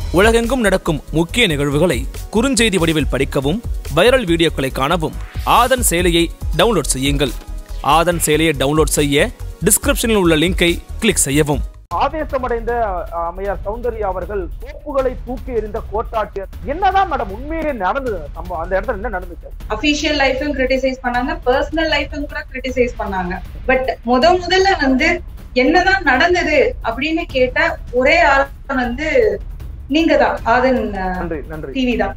உலகெங்கும் நடக்கும் முக்கிய நிகழ்வுகளை குறுஞ்செய்தி வடிவில் படிக்கவும் வைரல் வீடியோக்களை காணவும் ஆதன் செயலியை டவுன்லோட் செய்யுங்கள் ஆதன் செயலியை டவுன்லோட் செய்ய டிஸ்கிரிப்ஷனில் உள்ள லிங்கை கிளிக் செய்யவும் ஆவேசமடைந்த அஹ், அம்மையார் சௌந்தர்யா அவர்கள் கோப்புகளை தூக்கி எறிந்த கோட்டாட்சியர் என்னதான் மேடம் உண்மையிலே நடந்தது சம்பவம் அந்த இடத்துல என்ன நடந்துச்சு அபிஷியல் லைஃபும் கிரிட்டிசைஸ் பண்ணாங்க பர்சனல் லைஃபும் கூட கிரிட்டிசைஸ் பண்ணாங்க பட் முத முதல்ல வந்து என்னதான் நடந்தது அப்படின்னு கேட்ட ஒரே ஆள் வந்து நீங்க தான் ஆதன் நன்றி நன்றி டிவி தான்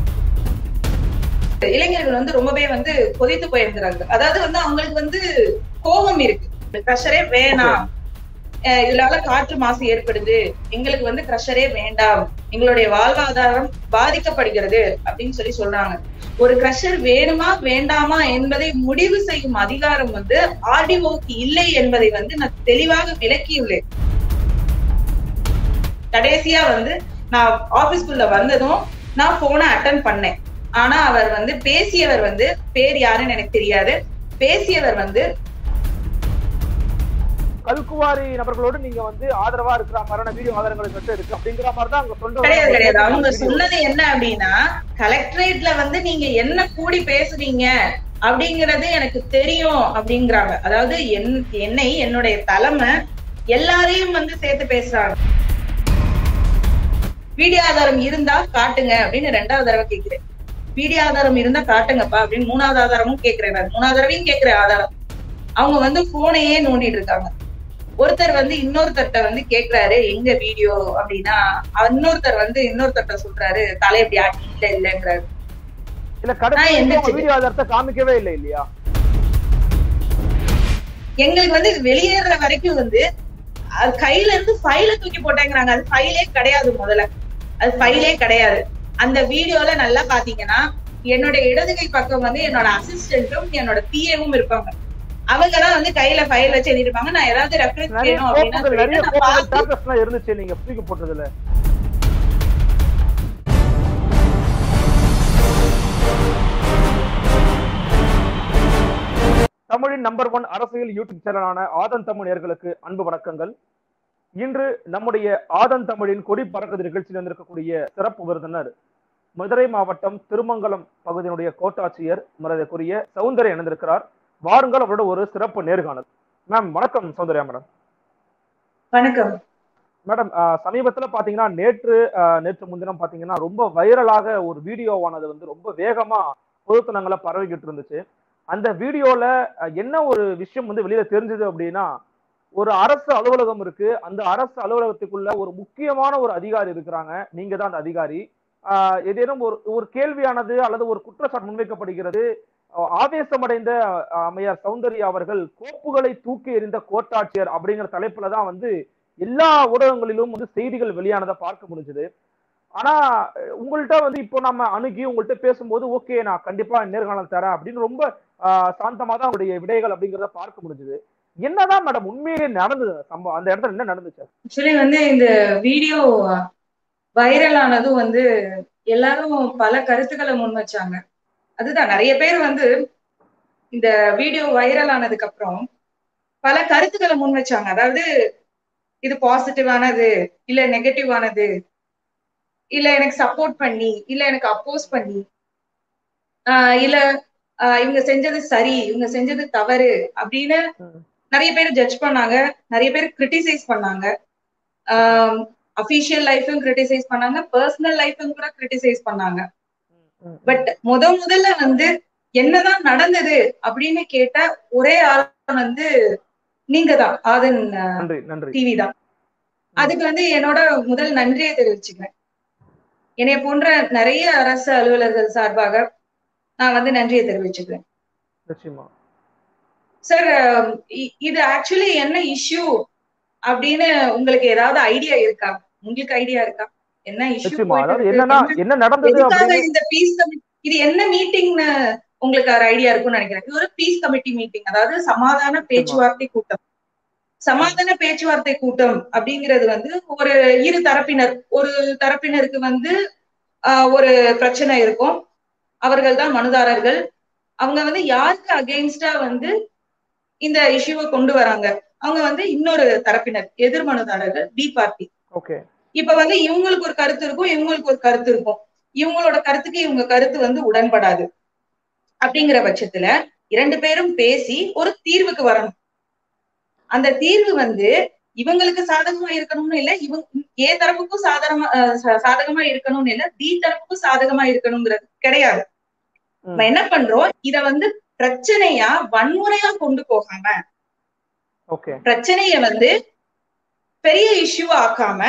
இளைஞர்கள் வந்து ரொம்பவே வந்து கொதித்து போயிருக்கிறாங்க அதாவது வந்து அவங்களுக்கு வந்து கோபம் இருக்கு க்ரஷரே வேணாம் அஹ் இதனால காற்று மாசு ஏற்படுது எங்களுக்கு வந்து க்ரஷரே வேண்டாம் எங்களுடைய வாழ்வாதாரம் பாதிக்கப்படுகிறது அப்படின்னு சொல்லி சொல்றாங்க ஒரு க்ரஷர் வேணுமா வேண்டாமா என்பதை முடிவு செய்யும் அதிகாரம் வந்து ஆர்டிஓக்கு இல்லை என்பதை வந்து நான் தெளிவாக விளக்கியுள்ளேன் கடைசியா வந்து நான் ஆபீஸ்க்குள்ள வந்ததும் நான் போனை அட்டன் பண்ணேன் ஆனா அவர் வந்து பேசியவர் வந்து பேர் யாருன்னு எனக்கு தெரியாது பேசியவர் வந்து கல்குவாரி நபர்களோடு நீங்க வந்து ஆதரவா இருக்கிற மாதிரியான வீடியோ ஆதாரங்கள் மட்டும் இருக்கு அப்படிங்கிற மாதிரி தான் அவங்க கிடையாது கிடையாது அவங்க சொல்றாங்க சொன்னது என்ன அப்படின்னா கலெக்டரேட்ல வந்து நீங்க என்ன கூடி பேசுறீங்க அப்படிங்கறது எனக்கு தெரியும் அப்படிங்கிறாங்க அதாவது என் என்னை என்னுடைய தலைமை எல்லாரையும் வந்து சேர்த்து பேசுறாங்க வீடியோ ஆதாரம் இருந்தா காட்டுங்க அப்படின்னு ரெண்டாவது தடவை கேக்குறேன் வீடியோ ஆதாரம் இருந்தா காட்டுங்கப்பா அப்படின்னு மூணாவது ஆதாரமும் கேக்குறேன் நான் மூணாவது தடவையும் கேக்குறேன் ஆதாரம் அவங்க வந்து போனையே நோண்டிட்டு இருக்காங்க ஒருத்தர் வந்து இன்னொருத்தர்ட்ட வந்து கேக்குறாரு எங்க வீடியோ அப்படின்னா இன்னொருத்தர் வந்து இன்னொருத்தர்ட்ட சொல்றாரு தலை எப்படி ஆட்டி இல்ல இல்லங்கிறாரு இல்ல ஆ, கடைசி எந்திரிச்சு. வீடியோ ஆதாரத்தை காமிக்கவே இல்லை இல்லையா எங்களுக்கு வந்து இது வெளியேற வரைக்கும் வந்து அது கையில இருந்து ஃபைல தூக்கி போட்டேங்கிறாங்க அது ஃபைலே கிடையாது முதல்ல அது ஃபைலே கிடையாது அந்த வீடியோல நல்லா பாத்தீங்கன்னா என்னோட இடதுகை பக்கம் வந்து என்னோட அசிஸ்டன்ட்டும் என்னோட பிஏவும் இருப்பாங்க அவங்க தான் வந்து கையில ஃபைல் வச்சு எழுதிருப்பாங்க நான் ஏதாவது ரெஃபரன்ஸ் நிறைய வேணும் அப்படின்னா கோப்புகள் நிறைய சொல்லிட்டு நான் கோப்புகள் பார்த்து பேப்பர்ஸ் எல்லாம் இருந்துச்சு நீங்க தூக்கி போட்டதுல தமிழின் நம்பர் ஒன் அரசியல் யூடியூப் சேனலான ஆதன் தமிழ் நேயர்களுக்கு அன்பு வணக்கங்கள் இன்று நம்முடைய ஆதன் தமிழின் கொடி பறக்குது நிகழ்ச்சியில் வந்திருக்கக்கூடிய சிறப்பு விருந்தினர் மதுரை மாவட்டம் திருமங்கலம் பகுதியினுடைய கோட்டாட்சியர் மரியாதைக்குரிய சௌந்தர்யா இணைந்திருக்கிறார் வாருங்கள் அவரோட ஒரு சிறப்பு நேர்காணல் மேம் வணக்கம் சௌந்தர்யா மேடம் வணக்கம் மேடம் ஆஹ் சமீபத்துல பாத்தீங்கன்னா நேற்று ஆஹ் நேற்று முன்தினம் பாத்தீங்கன்னா ரொம்ப வைரலாக ஒரு வீடியோவானது வந்து ரொம்ப வேகமா பொதுத்தனங்களை பரவிக்கிட்டு இருந்துச்சு அந்த வீடியோல ஆஹ் என்ன ஒரு விஷயம் வந்து வெளியில தெரிஞ்சது அப்படின்னா ஒரு அரசு அலுவலகம் இருக்கு அந்த அரசு அலுவலகத்துக்குள்ள ஒரு முக்கியமான ஒரு அதிகாரி இருக்கிறாங்க நீங்க தான் அந்த அதிகாரி ஆஹ் ஏதேனும் ஒரு ஒரு கேள்வியானது அல்லது ஒரு குற்றச்சாட்டு முன்வைக்கப்படுகிறது ஆஹ் ஆவேசமடைந்த ஆஹ் அம்மையார் சௌந்தர்யா அவர்கள் கோப்புகளை தூக்கி எறிந்த கோட்டாட்சியர் அப்படிங்கிற தலைப்புல தான் வந்து எல்லா ஊடகங்களிலும் வந்து செய்திகள் வெளியானதை பார்க்க முடிஞ்சது ஆனா அஹ், உங்கள்ட்ட வந்து இப்போ நம்ம அணுகி உங்கள்ட்ட பேசும்போது ஓகே நான் கண்டிப்பா நேர்காணல் தரேன் அப்படின்னு ரொம்ப ஆஹ், சாந்தமா தான் உங்களுடைய விடைகள் அப்படிங்கிறத பார்க்க முடிஞ்சது என்னதான் மேடம் உண்மையிலே நடந்தது சம்பவம் அந்த இடத்துல என்ன நடந்துச்சு ஆக்சுவலி வந்து இந்த வீடியோ வைரல் ஆனதும் வந்து எல்லாரும் பல கருத்துக்களை முன் வச்சாங்க அதுதான் நிறைய பேர் வந்து இந்த வீடியோ வைரல் ஆனதுக்கு அப்புறம் பல கருத்துக்களை முன் வச்சாங்க அதாவது இது பாசிட்டிவானது இல்ல நெகட்டிவானது இல்ல எனக்கு சப்போர்ட் பண்ணி இல்ல எனக்கு அப்போஸ் பண்ணி ஆஹ் இல்ல ஆஹ் இவங்க செஞ்சது சரி இவங்க செஞ்சது தவறு அப்படின்னு ம். நிறைய பேர் ஜட்ஜ் பண்ணாங்க நிறைய பேர் கிரிட்டிசைஸ் பண்ணாங்க அபிஷியல் லைஃபும் கிரிட்டிசைஸ் பண்ணாங்க பர்சனல் லைஃபும் கூட கிரிட்டிசைஸ் பண்ணாங்க பட் முத முதல்ல வந்து என்னதான் நடந்தது அப்படின்னு கேட்ட ஒரே ஆள் வந்து நீங்க தான் ஆதன் நன்றி நன்றி டிவி தான் அதுக்கு வந்து என்னோட முதல் நன்றியை தெரிவிச்சுக்கிறேன் என்னை போன்ற நிறைய அரசு அலுவலர்கள் சார்பாக நான் வந்து நன்றியை தெரிவிச்சுக்கிறேன் நிச்சயமா சார் இது ஆக்சுவலி என்ன இஷ்யூ அப்படின்னு உங்களுக்கு ஏதாவது ஐடியா இருக்கா உங்களுக்கு ஐடியா இருக்கா என்ன இஷ்யூ நிச்சயமா அதாவது என்னன்னா என்ன நடந்தது எதுக்காக அப்படின்னு இந்த பீஸ் இது என்ன மீட்டிங்னு உங்களுக்கு ஒரு ஐடியா இருக்கும்னு நினைக்கிறேன் இது ஒரு பீஸ் கமிட்டி மீட்டிங் அதாவது சமாதான பேச்சுவார்த்தை கூட்டம் சமாதான பேச்சுவார்த்தை கூட்டம் அப்படிங்கிறது வந்து ஒரு இரு தரப்பினர் ஒரு தரப்பினருக்கு வந்து ஆஹ், ஒரு பிரச்சனை இருக்கும் அவர்கள் தான் மனுதாரர்கள் அவங்க வந்து யாருக்கு அகெயின்ஸ்டா வந்து இந்த இஷ்யூவை கொண்டு வராங்க அவங்க வந்து இன்னொரு தரப்பினர் எதிர் மனுதாரர்கள் பி பார்ட்டி ஓகே இப்ப வந்து இவங்களுக்கு ஒரு கருத்து இருக்கும் இவங்களுக்கு ஒரு கருத்து இருக்கும் இவங்களோட கருத்துக்கு இவங்க கருத்து வந்து உடன்படாது அப்படிங்கிற பட்சத்துல இரண்டு பேரும் பேசி ஒரு தீர்வுக்கு வரணும் அந்த தீர்வு வந்து இவங்களுக்கு சாதகமா இருக்கணும்னு இல்ல இவங்க ஏ தரப்புக்கும் சாதகமா அஹ் சா- சாதகமா இருக்கணும்னு இல்ல பி தரப்புக்கும் சாதகமா இருக்கணுங்கிறது கிடையாது நம்ம என்ன பண்றோம் இத வந்து பிரச்சனையா வன்முறையா கொண்டு போகாம ஓகே பிரச்சனைய வந்து பெரிய இஷ்யூ ஆக்காம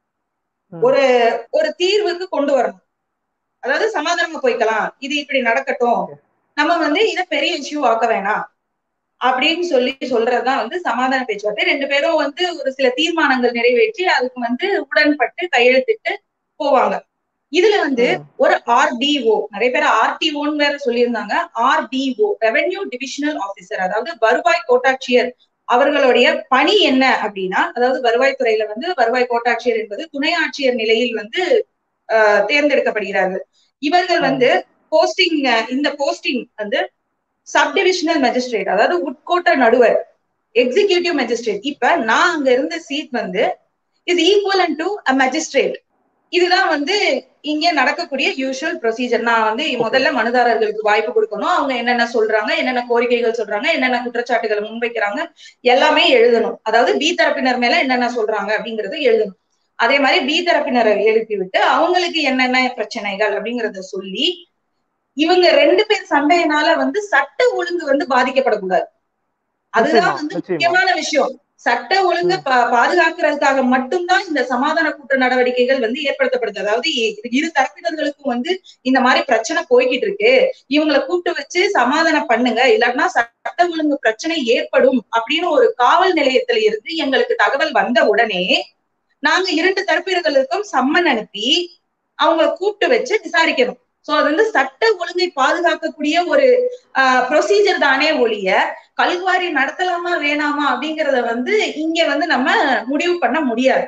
ம். ஒரு ஒரு தீர்வுக்கு கொண்டு வரணும் அதாவது சமாதானமா போய்க்கலாம் இது இப்படி நடக்கட்டும் Okay. நம்ம வந்து இத பெரிய இஷ்யூ ஆக்க வேணாம் அப்படின்னு சொல்லி சொல்றதுதான் வந்து சமாதான பேச்சுவார்த்தை ரெண்டு பேரும் வந்து ஒரு சில தீர்மானங்கள் நிறைவேற்றி அதுக்கு வந்து உடன்பட்டு கையெழுத்திட்டு போவாங்க இதுல வந்து ம். ஒரு ஆர்டிஓ நிறைய பேர் ஆர்டிஓன்னு வேற சொல்லியிருந்தாங்க ஆர்டிஓ ரெவென்யூ டிவிஷனல் ஆபீசர் அதாவது வருவாய் கோட்டாட்சியர் அவர்களுடைய பணி என்ன அப்படின்னா அதாவது வருவாய்த்துறையில வந்து வருவாய் கோட்டாட்சியர் என்பது துணை ஆட்சியர் நிலையில் வந்து ஆஹ், தேர்ந்தெடுக்கப்படுகிறார்கள் இவர்கள் வந்து போஸ்டிங் இந்த போஸ்டிங் வந்து சப் டிவிஷனல் மேஜிஸ்ட்ரேட் அதாவது உட்கோட்ட நடுவர் எக்ஸிகியூட்டிவ் மேஜிஸ்ட்ரேட் இப்ப நான் அங்க இருந்த சீட் வந்து is equal to a magistrate இதுதான் வந்து இங்க நடக்கக்கூடிய யூஷுவல் ப்ரொசீஜர் நான் வந்து முதல்ல மனுதாரர்களுக்கு வாய்ப்பு கொடுக்கணும் அவங்க என்னென்ன சொல்றாங்க என்னென்ன கோரிக்கைகள் சொல்றாங்க என்னென்ன குற்றச்சாட்டுகளை முன்வைக்கிறாங்க எல்லாமே எழுதணும் அதாவது பி தரப்பினர் மேல என்னென்ன சொல்றாங்க அப்படிங்கறத எழுதணும் அதே மாதிரி பி தரப்பினரை எழுப்பி விட்டு அவங்களுக்கு என்னென்ன பிரச்சனைகள் அப்படிங்கறத சொல்லி இவங்க ரெண்டு பேர் சண்டையினால வந்து சட்ட ஒழுங்கு வந்து பாதிக்கப்படக்கூடாது அதுதான் நிச்சயமா, வந்து நிச்சயமா. முக்கியமான விஷயம் சட்ட ஒழுங்க பா- பாதுகாக்கிறதுக்காக மட்டும்தான் இந்த சமாதான கூட்ட நடவடிக்கைகள் வந்து ஏற்படுத்தப்படுது அதாவது இ- இரு தரப்பினர்களுக்கும் வந்து இந்த மாதிரி பிரச்சனை போய்கிட்டு இருக்கு இவங்களை கூப்பிட்டு வச்சு சமாதானம் பண்ணுங்க இல்லாட்டினா சட்ட ஒழுங்கு பிரச்சனை ஏற்படும் அப்படின்னு ஒரு காவல் நிலையத்துல இருந்து எங்களுக்கு தகவல் வந்த உடனே நாங்க இரண்டு தரப்பினர்களுக்கும் சம்மன் அனுப்பி அவங்க கூப்பிட்டு வச்சு விசாரிக்கணும் சோ அது வந்து சட்ட ஒழுங்கை பாதுகாக்கக்கூடிய ஒரு ப்ரொசீஜர் தானே ஒழிய கல்குவாரி நடத்தலாமா வேணாமா அப்படிங்கறத வந்து இங்க வந்து நம்ம முடிவு பண்ண முடியாது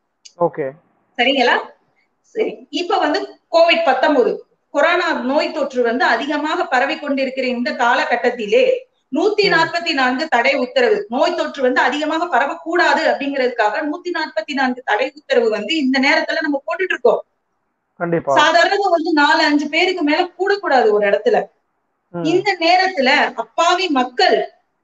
ஓகே சரிங்களா சரி இப்ப வந்து கோவிட் பத்தொன்பது கொரோனா நோய் தொற்று வந்து அதிகமாக பரவி கொண்டிருக்கிற இந்த காலகட்டத்திலே நூத்தி ம். நாற்பத்தி நான்கு தடை உத்தரவு நோய் தொற்று வந்து அதிகமாக பரவக்கூடாது அப்படிங்கிறதுக்காக நூத்தி நாற்பத்தி நான்கு தடை உத்தரவு வந்து இந்த நேரத்துல நம்ம போட்டுட்டு இருக்கோம் கண்டிப்பா சாதாரணமா வந்து நாலு அஞ்சு பேருக்கு மேல கூடக்கூடாது ஒரு இடத்துல ம். இந்த நேரத்துல அப்பாவி மக்கள்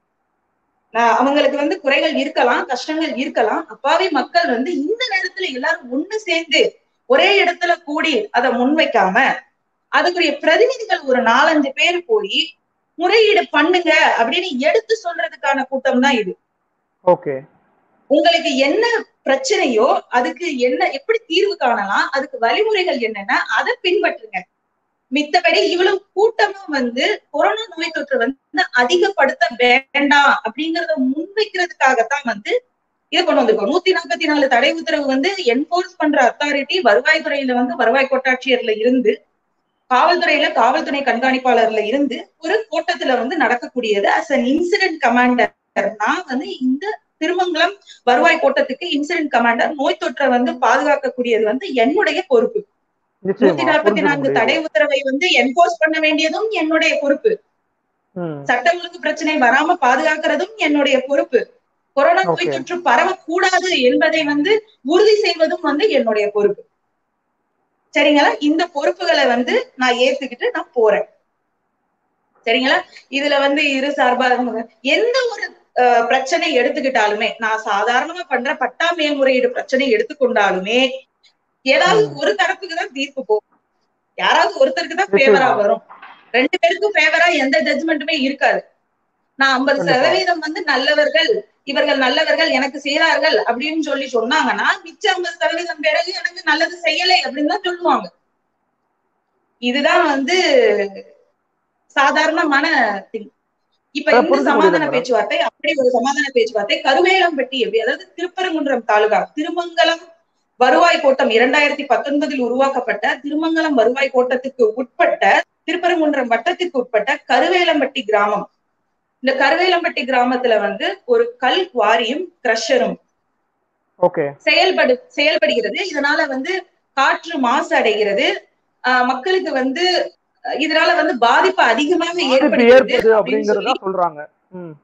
ஆஹ் அவங்களுக்கு வந்து குறைகள் இருக்கலாம் கஷ்டங்கள் இருக்கலாம் அப்பாவி மக்கள் வந்து இந்த நேரத்துல எல்லாரும் ஒண்ணு சேர்ந்து ஒரே இடத்துல கூடி அதை முன்வைக்காம அதுக்குரிய பிரதிநிதிகள் ஒரு நாலஞ்சு பேர் போய் முறையீடு பண்ணுங்க அப்படின்னு எடுத்து சொல்றதுக்கான கூட்டம் தான் இது ஓகே உங்களுக்கு என்ன பிரச்சனையோ அதுக்கு என்ன எப்படி தீர்வு காணலாம் அதுக்கு வழிமுறைகள் என்னன்னா அதை பின்பற்றுங்க மித்தபடி இவ்வளவு கூட்டமா வந்து கொரோனா நோய் தொற்று வந்து அதிகப்படுத்த வேண்டாம் அப்படிங்கறத முன்வைக்கிறதுக்காகத்தான் வந்து இது கொண்டு வந்திருக்கோம் நூத்தி நாற்பத்தி நாலு தடை உத்தரவு வந்து என்போர்ஸ் பண்ற அத்தாரிட்டி வருவாய்த்துறையில வந்து வருவாய் கோட்டாட்சியர்ல இருந்து காவல்துறையில காவல்துறை கண்காணிப்பாளர்ல இருந்து ஒரு கோட்டத்துல வந்து நடக்கக்கூடியது அஸ் அன் இன்சிடென்ட் கமாண்டர் நான் வந்து இந்த திருமங்கலம் வருவாய் கோட்டத்துக்கு இன்சிடென்ட் கமாண்டர் நோய் தொற்றை வந்து பாதுகாக்கக்கூடியது வந்து என்னுடைய பொறுப்பு நூத்தி நிச்சயமா நாற்பத்தி புரிஞ்சுக்க நான்கு முடியுது. தடை உத்தரவை வந்து என்போர்ஸ் பண்ண வேண்டியதும் என்னுடைய பொறுப்பு ம். சட்ட ஒழுங்கு பிரச்சனை வராம பாதுகாக்கிறதும் என்னுடைய பொறுப்பு கொரோனா நோய் Okay. தொற்று பரவக்கூடாது என்பதை வந்து உறுதி செய்வதும் வந்து என்னுடைய பொறுப்பு சரிங்களா இந்த பொறுப்புகளை வந்து நான் ஏத்துக்கிட்டு நான் போறேன் சரிங்களா இதுல வந்து இரு சார்பா எந்த ஒரு அஹ், பிரச்சனை எடுத்துக்கிட்டாலுமே நான் சாதாரணமா பண்ற பட்டா மேல்முறையீடு பிரச்சனை எடுத்துக்கொண்டாலுமே ஏதாவது ம். ஒரு தரப்புக்கு தான் தீர்ப்பு போகும் யாராவது ஒருத்தருக்கு தான் நிச்சயமா. ஃபேவரா வரும் ரெண்டு பேருக்கும் ஃபேவரா எந்த ஜட்ஜ்மெண்ட்டுமே இருக்காது நான் ஐம்பது கண்டிப்பா. சதவீதம் வந்து நல்லவர்கள் இவர்கள் நல்லவர்கள் எனக்கு செய்யறார்கள் அப்படின்னு சொல்லி சொன்னாங்கன்னா மிச்சம் ஐம்பது சதவீதம் பிறகு எனக்கு நல்லது செய்யலை அப்படின்னு தான் சொல்லுவாங்க இதுதான் வந்து சாதாரணமான thing. இப்ப அதான் இந்த புரிஞ்சுக்க சமாதான முடியுது madam. பேச்சுவார்த்தை அப்படி ஒரு சமாதான பேச்சுவார்த்தை கருவேலம்பட்டி எப்படி அதாவது திருப்பரங்குன்றம் தாலுகா திருமங்கலம் வருவாய் கோட்டம் இரண்டாயிரத்தி பத்தொன்பதில் உருவாக்கப்பட்ட திருமங்கலம் வருவாய் கோட்டத்துக்கு உட்பட்ட திருப்பரங்குன்றம் வட்டத்திற்கு உட்பட்ட கருவேலம்பட்டி கிராமம் இந்த கருவேலம்பட்டி கிராமத்துல வந்து ஒரு கல் குவாரியும் கிரஷரும் ஓகே செயல்படு செயல்படுகிறது இதனால வந்து காற்று மாசு அடைகிறது ஆஹ் மக்களுக்கு வந்து அஹ் இதனால வந்து பாதிப்பு அதிகமாக பாதிப்பு ஏற்படுகிறது ஏற்படுது அப்படின்னு சொல்லி அப்படிங்கறத சொல்றாங்க ம்.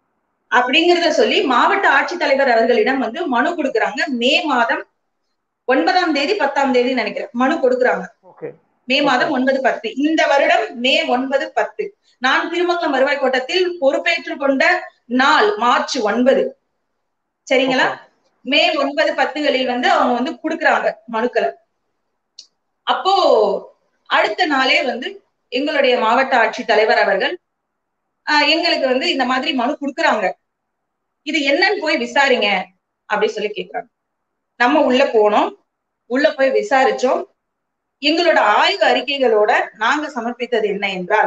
அப்படிங்கறத சொல்லி மாவட்ட ஆட்சித்தலைவர் அவர்களிடம் வந்து மனு கொடுக்கறாங்க மே மாதம் ஒன்பதாம் தேதி பத்தாம் தேதி நினைக்கிறேன் மனு கொடுக்குறாங்க ஓகே மே மாதம் ஒன்பது பத்து இந்த வருடம் மே ஒன்பது பத்து நான் திருமங்கலம் வருவாய் கோட்டத்தில் பொறுப்பேற்றுக் கொண்ட நாள் மார்ச் ஒன்பது சரிங்களா மே ஒன்பது பத்துகளில் வந்து அவங்க வந்து குடுக்குறாங்க மனுக்களை அப்போ அடுத்த நாளே வந்து எங்களுடைய மாவட்ட ஆட்சித் தலைவர் அவர்கள் ஆஹ் எங்களுக்கு வந்து இந்த மாதிரி மனு குடுக்குறாங்க இது என்னன்னு போய் விசாரிங்க அப்படின்னு சொல்லி கேக்குறாங்க நம்ம உள்ள போனோம் உள்ள போய் விசாரிச்சோம் எங்களோட ஆய்வு அறிக்கைகளோட நாங்க சமர்ப்பித்தது என்ன என்றால்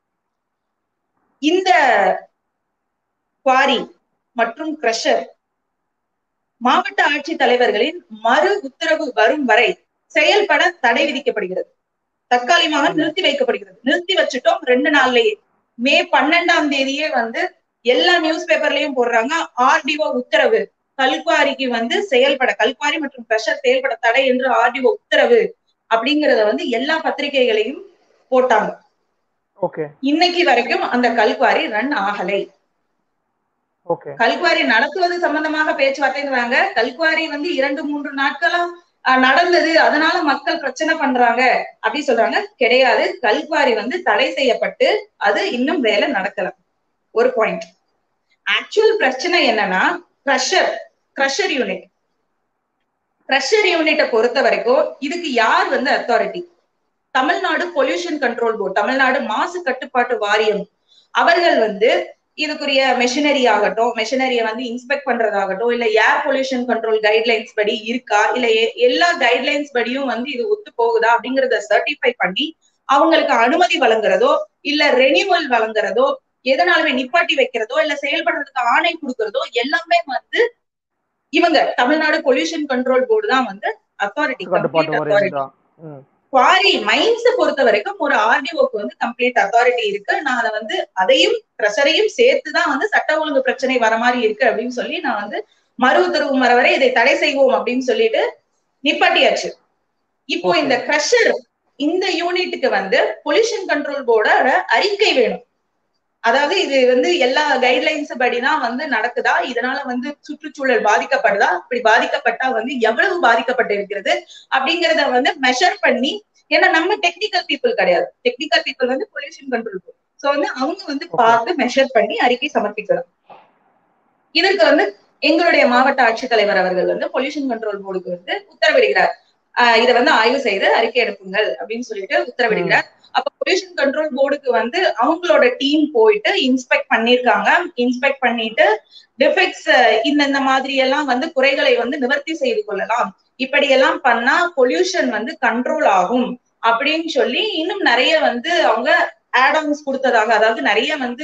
இந்த குவாரி மற்றும் கிரஷர் மாவட்ட ஆட்சித் தலைவர்களின் மறு உத்தரவு வரும் வரை செயல்பட தடை விதிக்கப்படுகிறது தற்காலிகமாக நிறுத்தி வைக்கப்படுகிறது நிறுத்தி வச்சுட்டோம் ரெண்டு நாள்லயே மே பன்னெண்டாம் தேதியே வந்து எல்லா நியூஸ் பேப்பர்லயும் போடுறாங்க ஆர்டிஓ உத்தரவு கல்குவாரிக்கு வந்து செயல்பட கல்குவாரி மற்றும் பிரஷர் செயல்பட தடை என்று ஆர்டிஓ உத்தரவு அப்படிங்கறத வந்து எல்லா பத்திரிகைகளையும் போட்டாங்க ஓகே இன்னைக்கு வரைக்கும் அந்த கல்குவாரி ரன் ஆகலை ஓகே கல்குவாரி நடத்துவது சம்பந்தமாக பேச்சுவார்த்தைங்கிறாங்க கல்குவாரி வந்து இரண்டு மூன்று நாட்களா அஹ், நடந்தது அதனால மக்கள் பிரச்சனை பண்றாங்க அப்படி சொல்றாங்க கிடையாது கல்குவாரி வந்து தடை செய்யப்பட்டு அது இன்னும் வேலை நடக்கல ஒரு பாயிண்ட் ஆக்சுவல் பிரச்சனை என்னன்னா க்ரஷர் க்ரஷர் யூனிட் க்ரஷர் யூனிட்டை பொறுத்த வரைக்கும் இதுக்கு யார் வந்து authority Tamil Nadu pollution control board Tamil Nadu மாசு கட்டுப்பாட்டு வாரியம் அவர்கள் வந்து இதுக்குரிய மெஷினரி ஆகட்டும் மெஷினரியை வந்து இன்ஸ்பெக்ட் பண்றதாகட்டும் இல்ல ஏர் பொல்யூஷன் கண்ட்ரோல் கைட்லைன்ஸ் படி இருக்கா இல்ல எ- எல்லா கைட்லைன்ஸ் படியும் வந்து இது ஒத்து போகுதா அப்படிங்கறத சர்டிஃபை பண்ணி அவங்களுக்கு அனுமதி வழங்குறதோ இல்ல ரெனியூவல் வழங்குறதோ எதனாலுமே நிப்பாட்டி வைக்கிறதோ இல்ல செயல்படுறதுக்கு ஆணை கொடுக்கறதோ எல்லாமே வந்து இவங்க தமிழ்நாடு பொல்யூஷன் கண்ட்ரோல் போர்டு தான் வந்து அத்தாரிட்டி கட்டுப்பாட்டு வாரியம் தான் ம். குவாரி மைன்ஸ் பொறுத்த வரைக்கும் ஒரு ஆர்டிஓக்கு வந்து கம்ப்ளீட் அத்தாரிட்டி இருக்கு நான் அதை வந்து அதையும் ப்ரெஷரையும் சேர்த்துதான் வந்து சட்ட ஒழுங்கு பிரச்சனை வர மாதிரி இருக்கு அப்படின்னு சொல்லி நான் வந்து மறு உத்தரவு வர வரை இதை தடை செய்வோம் அப்படின்னு சொல்லிட்டு நிப்பாட்டியாச்சு இப்போ Okay. இந்த க்ரஷர் இந்த யூனிட்டுக்கு வந்து பொல்யூஷன் கண்ட்ரோல் போர்டோட அறிக்கை வேணும் அதாவது இது வந்து எல்லா கைட்லைன்ஸ் படிதான் வந்து நடக்குதா இதனால வந்து சுற்றுச்சூழல் பாதிக்கப்படுதா இப்படி பாதிக்கப்பட்டா வந்து எவ்வளவு பாதிக்கப்பட்டு இருக்கிறது அப்படிங்கறத வந்து மெஷர் பண்ணி ஏன்னா நம்ம டெக்னிக்கல் பீப்புள் கிடையாது டெக்னிக்கல் பீப்புள் வந்து பொல்யூஷன் கண்ட்ரோல் சோ வந்து அவங்க வந்து Okay. பார்த்து மெஷர் பண்ணி அறிக்கை சமர்ப்பிக்கலாம் இதற்கு வந்து எங்களுடைய மாவட்ட ஆட்சித்தலைவர் அவர்கள் வந்து பொல்யூஷன் கண்ட்ரோல் போர்டுக்கு வந்து உத்தரவிடுகிறார் ஆஹ் இதை வந்து ஆய்வு செய்து அறிக்கை அனுப்புங்கள் அப்படின்னு சொல்லிட்டு உத்தரவிடுகிறார் அப்ப பொல்யூஷன் கண்ட்ரோல் போர்டுக்கு வந்து அவங்களோட டீம் போயிட்டு இன்ஸ்பெக்ட் பண்ணிருக்காங்க இன்ஸ்பெக்ட் பண்ணிட்டு டிஃபெக்ட்ஸ் இந்த இந்த மாதிரி எல்லாம் வந்து குறைகளை வந்து நிவர்த்தி செய்து கொள்ளலாம் இப்படி எல்லாம் பண்ணா பொல்யூஷன் வந்து கண்ட்ரோல் ஆகும் அப்படின்னு சொல்லி இன்னும் நிறைய வந்து அவங்க ஆடம்ஸ் கொடுத்ததாக அதாவது நிறைய வந்து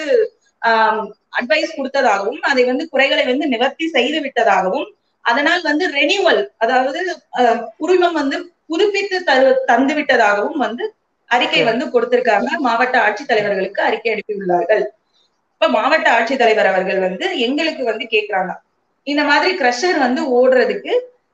அட்வைஸ் கொடுத்ததாகவும் அதை வந்து குறைகளை வந்து நிவர்த்தி செய்து விட்டதாகவும் அதனால் வந்து ரெனியூவல் அதாவது ஆஹ், உரிமம் வந்து புதுப்பித்து தரு தந்து விட்டதாகவும் வந்து அறிக்கை வந்து கொடுத்திருக்காங்க மாவட்ட ஆட்சித்தலைவர்களுக்கு அறிக்கை அனுப்பியுள்ளார்கள் இப்ப மாவட்ட ஆட்சித்தலைவர் அவர்கள் வந்து எங்களுக்கு வந்து கேக்குறாங்க இந்த மாதிரி கிரஷர் வந்து ஓடுறதுக்கு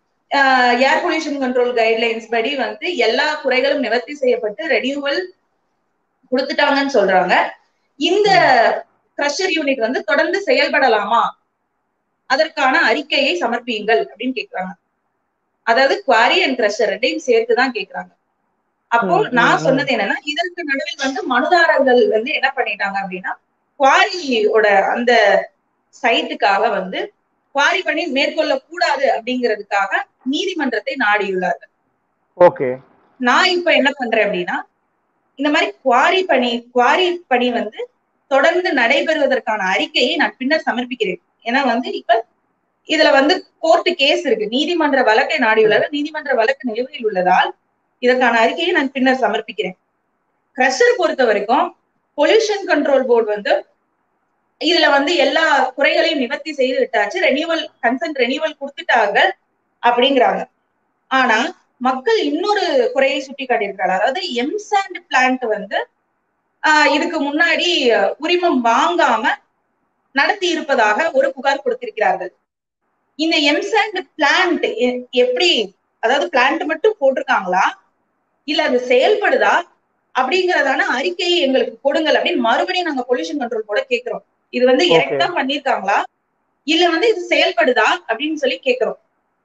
ஏர் பொல்யூஷன் கண்ட்ரோல் கைட்லைன்ஸ் படி வந்து எல்லா குறைகளும் நிவர்த்தி செய்யப்பட்டு ரெனியூவல் கொடுத்துட்டாங்கன்னு சொல்றாங்க இந்த கிரஷர் யூனிட் வந்து தொடர்ந்து செயல்படலாமா அதற்கான அறிக்கையை சமர்ப்பியுங்கள் அப்படின்னு கேக்குறாங்க அதாவது குவாரி அண்ட் கிரஷர் ரெண்டையும் சேர்த்து தான் கேக்குறாங்க அப்போ ம், ம், நான் ம். சொன்னது என்னன்னா இதற்கு நடுவில் வந்து மனுதாரர்கள் வந்து என்ன பண்ணிட்டாங்க அப்படின்னா குவாரியோட அந்த சைட்டுக்காக வந்து குவாரி பணி மேற்கொள்ள கூடாது அப்படிங்கிறதுக்காக நீதிமன்றத்தை நாடியுள்ளார்கள் ஓகே நான் இப்ப என்ன பண்றேன் அப்படின்னா இந்த மாதிரி குவாரி பணி குவாரி பணி வந்து தொடர்ந்து நடைபெறுவதற்கான அறிக்கையை நான் பின்னர் சமர்ப்பிக்கிறேன் ஏன்னா வந்து இப்ப இதுல வந்து கோர்ட்டு கேஸ் இருக்கு நீதிமன்ற வழக்கை நாடியுள்ளார்கள் நீதிமன்ற வழக்கு நிலுவையில் உள்ளதால் இதற்கான அறிக்கையை நான் பின்னர் சமர்ப்பிக்கிறேன் கிரஷர் பொறுத்த வரைக்கும் பொல்யூஷன் கண்ட்ரோல் போர்டு வந்து இதுல வந்து எல்லா குறைகளையும் நிவர்த்தி செய்து விட்டாச்சு ரெனியூவல் கன்சென்ட் ரெனியூவல் கொடுத்துட்டாங்க அப்படிங்கிறாங்க ஆனா மக்கள் இன்னொரு குறையை சுட்டி காட்டியிருக்காங்க அதாவது எம்சாண்ட் பிளான்ட் வந்து ஆஹ் இதுக்கு முன்னாடி அஹ், உரிமம் வாங்காம நடத்தி இருப்பதாக ஒரு புகார் கொடுத்திருக்கிறார்கள் இந்த எம்சாண்ட் பிளான்ட் எப்படி அதாவது பிளான்ட் மட்டும் போட்டிருக்காங்களா இல்ல அது செயல்படுதா அப்படிங்கறதான அறிக்கையை எங்களுக்கு கொடுங்கள் அப்படின்னு மறுபடியும் நாங்க பொல்யூஷன் கண்ட்ரோல் கூட கேக்குறோம் இது வந்து Okay. எரெக்டா பண்ணிருக்காங்களா இல்ல வந்து இது செயல்படுதா அப்படின்னு சொல்லி கேக்குறோம்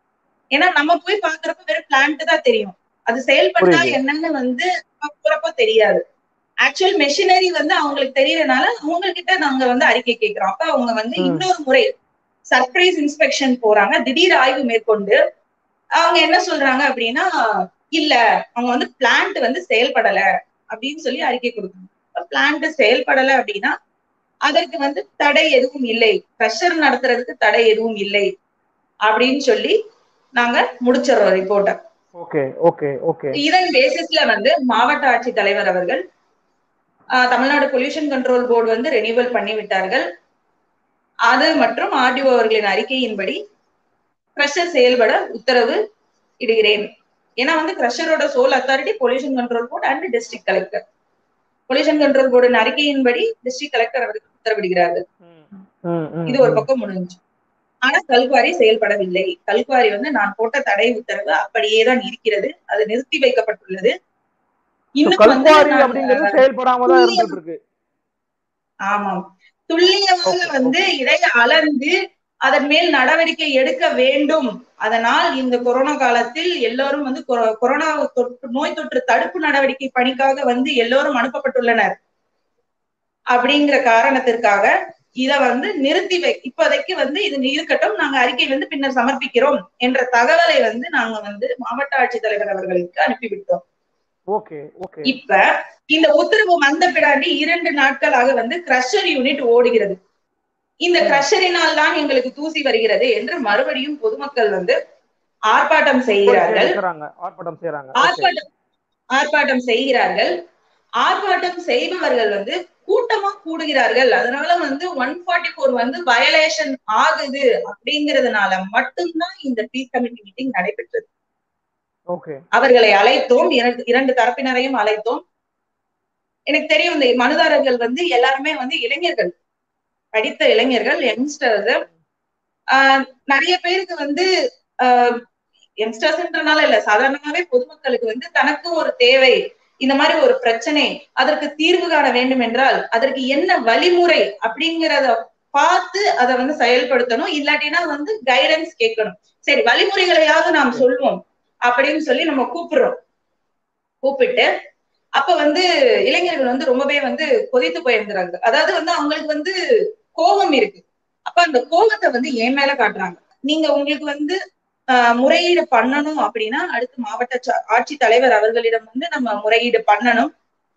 ஏன்னா நம்ம போய் பாக்குறப்ப வெறும் பிளான்ட் தான் தெரியும் அது செயல்படுதா புரியுது. என்னன்னு வந்து பாக்குறப்ப தெரியாது ஆக்சுவல் மெஷினரி வந்து அவங்களுக்கு தெரியறதுனால அவங்க கிட்ட நாங்க வந்து அறிக்கை கேட்கிறோம் அப்ப அவங்க வந்து ம். இன்னொரு முறை சர்ப்ரைஸ் இன்ஸ்பெக்ஷன் போறாங்க திடீர் ஆய்வு மேற்கொண்டு அவங்க என்ன சொல்றாங்க அப்படின்னா இல்ல அவங்க வந்து பிளான்ட் வந்து செயல்படல அப்படின்னு சொல்லி அறிக்கை கொடுக்குறாங்க பிளான்ட் செயல்படல அப்படின்னா அதற்கு வந்து தடை எதுவும் இல்லை ப்ரெஷர் நடத்துறதுக்கு தடை எதுவும் இல்லை அப்படின்னு சொல்லி நாங்க முடிச்சிடுறோம் ரிப்போர்ட்டை ஓகே ஓகே ஓகே இதன் பேசிஸ்ல வந்து மாவட்ட ஆட்சித்தலைவர் அவர்கள் ஆஹ், தமிழ்நாடு பொல்யூஷன் கண்ட்ரோல் போர்டு வந்து ரெனியூவல் பண்ணி விட்டார்கள் அது மற்றும் ஆர்டிஓ அவர்களின் அறிக்கையின்படி கிரஷர் செயல்பட உத்தரவு இடுகிறேன் ஏன்னா வந்து கிரஷரோட sole authority pollution control board and district collector pollution control போர்டின் அறிக்கையின்படி டிஸ்ட்ரிக்ட் கலெக்டர் அவருக்கு உத்தரவிடுகிறார்கள் ம், ம், இது ஒரு ம். பக்கம் முடிஞ்சு ஆனா கல்குவாரி செயல்படவில்லை கல்குவாரி வந்து நான் போட்ட தடை உத்தரவு அப்படியே தான் இருக்கிறது அது நிறுத்தி வைக்கப்பட்டுள்ளது So, இன்னும் வந்து கல்குவாரி நான், அப்படிங்கிறது செயல்படாம தான் இருந்துட்டு இருக்கு ஆமாம் துல்லியமாக Okay, வந்து இதை அளந்து அதன் மேல் நடவடிக்கை எடுக்க வேண்டும் அதனால் இந்த கொரோனா காலத்தில் எல்லோரும் வந்து கொ- கொரோனா தொற்று நோய் தொற்று தடுப்பு நடவடிக்கை பணிக்காக வந்து எல்லோரும் அனுப்பப்பட்டுள்ளனர் அப்படிங்கிற காரணத்திற்காக இத வந்து நிறுத்தி வை இப்போதைக்கு வந்து இது இருக்கட்டும் நாங்க அறிக்கை வந்து பின்னர் சமர்ப்பிக்கிறோம் என்ற தகவலை வந்து நாங்க வந்து மாவட்ட ஆட்சித்தலைவர் அவர்களுக்கு அனுப்பிவிட்டோம் ஓகே ஓகே இப்ப இந்த உத்தரவு வந்த பின்னாடி இரண்டு நாட்களாக வந்து கிரஷர் யூனிட் ஓடுகிறது இந்த கிரஷரினால் தான் எங்களுக்கு தூசி வருகிறது என்று மறுபடியும் பொதுமக்கள் வந்து ஆர்ப்பாட்டம் செய்கிறார்கள் இருக்கிறாங்க ஆர்ப்பாட்டம் செய்யறாங்க ஓகே ஆர்ப்பாட்டம் ஆர்ப்பாட்டம் செய்கிறார்கள் ஆர்ப்பாட்டம் செய்பவர்கள் வந்து கூட்டமா கூடுகிறார்கள் அதனால வந்து ஒன் ஃபார்ட்டி ஃபோர் வந்து வயலேஷன் ஆகுது அப்படிங்கறதுனால மட்டும்தான் இந்த பீஸ் கமிட்டி மீட்டிங் நடைபெற்றது ஓகே அவர்களை அழைத்தோம் இரண்டு இரண்டு தரப்பினரையும் அழைத்தோம் எனக்கு தெரியும் இந்த மனுதாரர்கள் வந்து எல்லாருமே வந்து இளைஞர்கள் படித்த இளைஞர்கள் யங்ஸ்டர்ஸ் நிறைய பேருக்கு வந்து யங்ஸ்டர்ஸ்ன்றனால இல்ல சாதாரணமாவே பொதுமக்களுக்கு வந்து தனக்கு ஒரு தேவை இந்த மாதிரி ஒரு பிரச்சனை அதற்கு தீர்வு காண வேண்டும் என்றால் அதற்கு என்ன வழிமுறை அப்படிங்கிறத பார்த்து அதை வந்து செயல்படுத்தணும் இல்லாட்டினா வந்து கைடன்ஸ் கேட்கணும் சரி வழிமுறைகளையாவது நாம் சொல்வோம் அப்படின்னு சொல்லி நம்ம கூப்பிடுறோம் கூப்பிட்டு அப்ப வந்து இளைஞர்கள் வந்து ரொம்பவே வந்து கொதித்து போயிருந்தாங்க அதாவது வந்து அவங்களுக்கு வந்து கோபம் இருக்கு அப்ப அந்த கோபத்தை வந்து என் மேல காட்டுறாங்க நீங்க உங்களுக்கு வந்து ஆஹ் முறையீடு பண்ணணும் அப்படின்னா அடுத்து மாவட்ட ச- ஆட்சித்தலைவர் அவர்களிடம் வந்து நம்ம முறையீடு பண்ணணும்